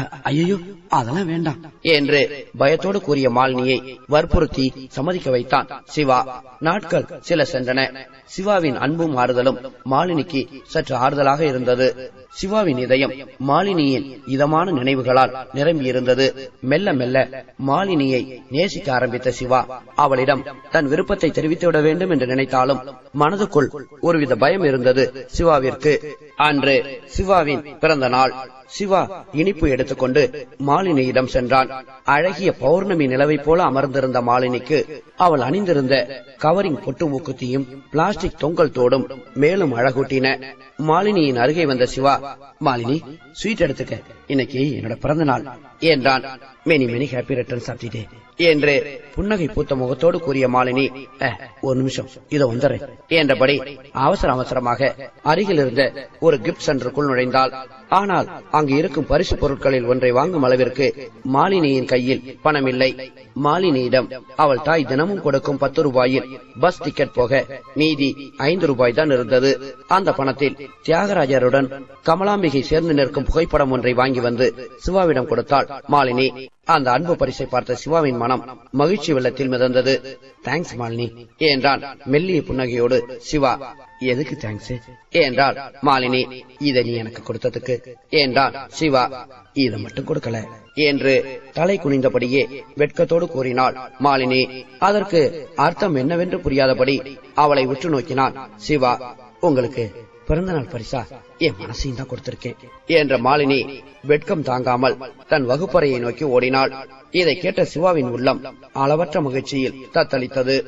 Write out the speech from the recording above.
ஐயோ அதெல்லாம் வேண்டாம் என்று பயத்தோடு கூறிய மாலினியை வற்புறுத்தி சம்மதிக்க வைத்தான் சிவா நாட்கள் சில சென்றன சிவாவின் அன்பும் ஆறுதலும் மாலினிக்கு சற்று ஆறுதலாக இருந்தது சிவாவின் இதயம் மாலினியின் இதமான நினைவுகளால் நிரம்பியிருந்தது மெல்ல மெல்ல மாலினியை நேசிக்க ஆரம்பித்த சிவா அவளிடம் தன் விருப்பத்தை தெரிவித்துவிட வேண்டும் என்று நினைத்தாலும் மனதுக்குள் ஒருவித பயம் இருந்தது சிவாவிற்கு அன்று சிவாவின் பிறந்த நாள் சிவா இனிப்பு எடுத்துக்கொண்டு மாலினியிடம் சென்றான் அழகிய பௌர்ணமி நிலவை போல அமர்ந்திருந்த மாலினிக்கு அவள் அணிந்திருந்த கவரிங் பொட்டு மூக்குத்தியும் பிளாஸ்டிக் தொங்கல் தோடும் மேலும் அழகூட்டின மாலினியின் அருகே வந்த சிவா மாலினி ஸ்வீட் எடுத்துக்க இன்னைக்கு என்னோட பிறந்த நாள் என்றான் many many happy returns of the day என்று புன்னகை பூத்த முகத்தோடு கூறிய மாலினி "அஹ், ஒரு நிமிஷம் இதோ வந்துடுறேன் என்றபடி அவசர அவசரமாக அருகில் இருந்த ஒரு கிஃப்ட் சென்டருக்குள் நுழைந்தாள் ஆனால் அங்கு இருக்கும் பரிசு பொருட்களில் ஒன்றை வாங்கும் அளவிற்கு மாலினியின் கையில் பணம் இல்லை மாலினியிடம் அவள் தாய் தினமும் கொடுக்கும் பத்து ரூபாயில் பஸ் டிக்கெட் போக மீதி ஐந்து ரூபாய் தான் இருந்தது அந்த பணத்தில் தியாகராஜருடன் கமலாம்பிகை சேர்ந்து நிற்கும் புகைப்படம் ஒன்றை வாங்கி வந்து சிவாவிடம் கொடுத்தாள் மாலினி அந்த அன்பு பரிசை பார்த்த சிவாவின் மனம் மகிழ்ச்சி வெள்ளத்தில் மிதந்தது தேங்க்ஸ் மாலினி என்றான் மெல்லிய புன்னகையோடு சிவா எதுக்கு தேங்க்ஸ் என்றாள் மாலினி இதை நீ எனக்கு கொடுத்ததுக்கு என்றான் சிவா இதை மட்டும் கொடுக்கல என்று தலை குனிந்தபடியே வெட்கத்தோடு கூறினாள் மாலினி அதற்கு அர்த்தம் என்னவென்று புரியாதபடி அவளை உற்று நோக்கினான் சிவா உங்களுக்கு பிறந்த நாள் பரிசா என் மனசையும் தான் கொடுத்திருக்கேன் என்ற மாலினி வெட்கம் தாங்காமல் தன் வகுப்பறையை நோக்கி ஓடினாள் இதை கேட்ட சிவாவின் உள்ளம் அளவற்ற மகிழ்ச்சியில் தத்தளித்தது